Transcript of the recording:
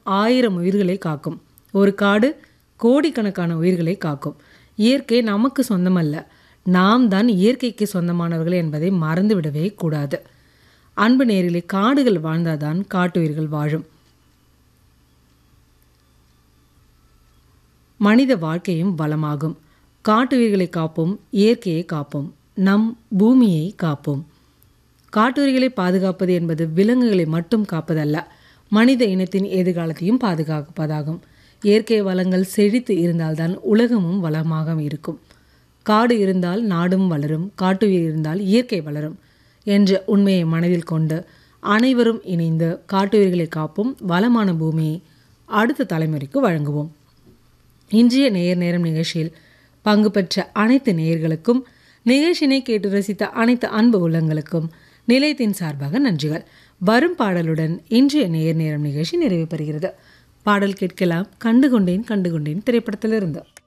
ஆயிரம் உயிர்களை காக்கும் ஒரு காடு கோடிக்கணக்கான உயிர்களை காக்கும் இயற்கை நமக்கு சொந்தமல்ல நாம் தான் இயற்கைக்கு சொந்தமானவர்கள் என்பதை மறந்துவிடவே கூடாது அன்பு நேரிலே காடுகள் வாழ்ந்தாதான் காட்டுயிர்கள் வாழும் மனித வாழ்க்கையும் வளமாகும் காட்டுயிர்களை காப்போம் இயற்கையை காப்போம் நம் பூமியை காப்போம் காட்டுயிர்களை பாதுகாப்பது என்பது விலங்குகளை மட்டும் காப்பதல்ல மனித இனத்தின் எதிர்காலத்தையும் பாதுகாப்பதாகும் இயற்கை வளங்கள் செழித்து இருந்தால்தான் உலகமும் வளமாக இருக்கும் காடு இருந்தால் நாடும் வளரும் காட்டுயிர் இருந்தால் இயற்கை வளரும் என்ற உண்மையை மனதில் கொண்டு அனைவரும் இணைந்து காட்டுயிர்களை காப்போம் வளமான பூமியை அடுத்த தலைமுறைக்கு வழங்குவோம் இன்றைய நேயர் நேரம் நிகழ்ச்சியில் பங்கு பெற்ற அனைத்து நேயர்களுக்கும் நிகழ்ச்சியினை கேட்டு ரசித்த அனைத்து அன்பு உள்ளங்களுக்கும் நிலையத்தின் சார்பாக நன்றிகள் வரும் பாடலுடன் இன்றைய நேயர் நேரம் நிகழ்ச்சி நிறைவு பெறுகிறது பாடல் கேட்கலாம் கண்டுகொண்டேன் கண்டுகொண்டேன் திரைப்படத்திலிருந்து